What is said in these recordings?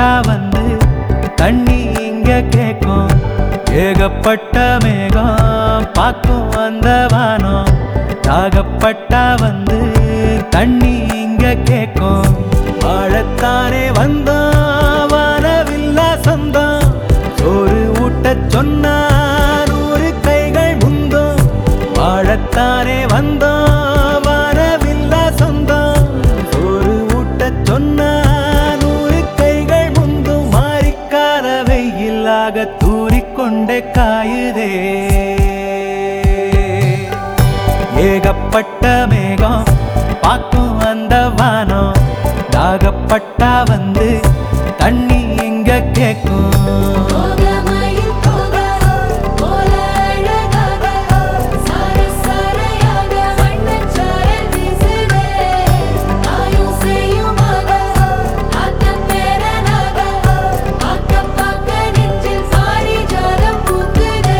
நாகப்பட்டா வந்து தண்ணி இங்க கேக்கும் ஏகப்பட்ட மேகம் பார்க்கும் அந்த வானம் நாகப்பட்டா வந்து தண்ணி இங்க கேக்கும் வாழத்தானே வந்தோம் வானவில்லா சொந்தம் சோறு ஊட்டச் சொன்னா நூறு கைகள் முந்தோம் வாழத்தானே வந்தோம் வானவில்லா சொந்தம் சோறு ஊட்டச் சொன்னா நூறு கைகள் முந்தும் மாறிக்கார வெயிலாக தூறிக்கொண்டே காயுதே ஏகப்பட்ட மேகம் பார்க்கும் அந்த வானம் நாகப்பட்டா வந்து தண்ணி இங்க கேக்கும் போகமயில் போக போல அழகாக சார சாரையாக வண்ணச்சாரல் வீசுதே ஆயும் செய்யுமாக ஆத்தம் பேரனாக பார்க்க பார்க்க நெஞ்சில் பாரிஜாதம் பூக்குதே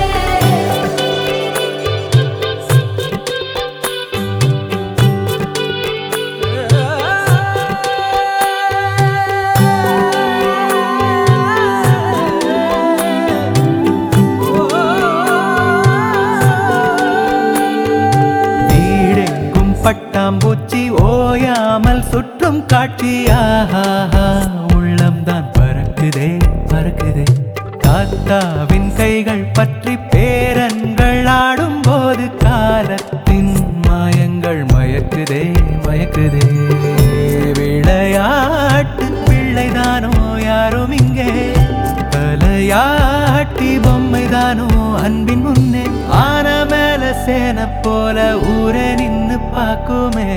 வீடெங்கும் பட்டாம்பூச்சி ஓயாமல் சுற்றும் காட்சியாஹா உள்ளம்தான் பறக்குதே பறக்குதே தாத்தாவின் கைகள் பற்றி பேரன்கள் ஆடும் போது காலத்தின் மாயங்கள் மயக்குதே மயக்குதே விளையாட்டு பிள்ளைதானோ யாரும் இங்கே தலையாட்டி பொம்மைதானோ அன்பின் முன்னே ஆன மேல சேன போல ஊரே நின்னு பாக்குமே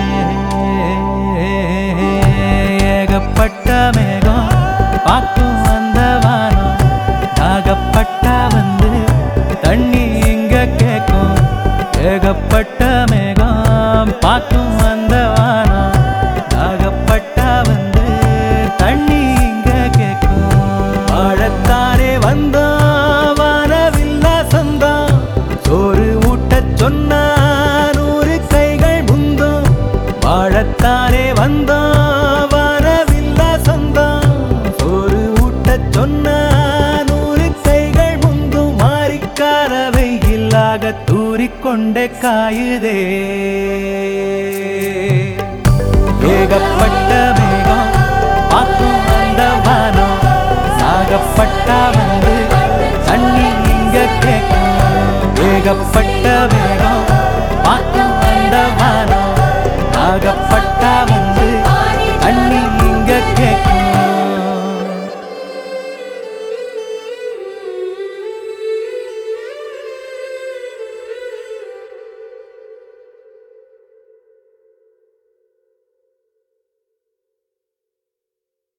ஏகப்பட்ட மேகம் பார்க்கும் அந்த வானம் நாகப்பட்டா வந்து தண்ணி இங்க கேக்கும் ஏகப்பட்ட மேகம் பார்க்கும் அந்த வானம் நாகப்பட்டா வந்து தண்ணி இங்க கேக்கும் வாழத்தானே வந்தோம் வானவில்லா சொந்தம் சோறு ஊட்டச் சொன்னா நூறு கைகள் முந்தும் வாழத்தானே வந்தோம் வானவில்லா சொந்தம் சோறு ஊட்டச் சொன்னா நூறு கைகள் முந்தும் மாறிக்கார வெயிலாக தூறிக்கொண்டே காயுதே ஏகப்பட்ட மேகம் பார்க்கும் அந்த வானம் நாகப்பட்டா வந்து தண்ணி இங்க கேட்கும் ஏகப்பட்ட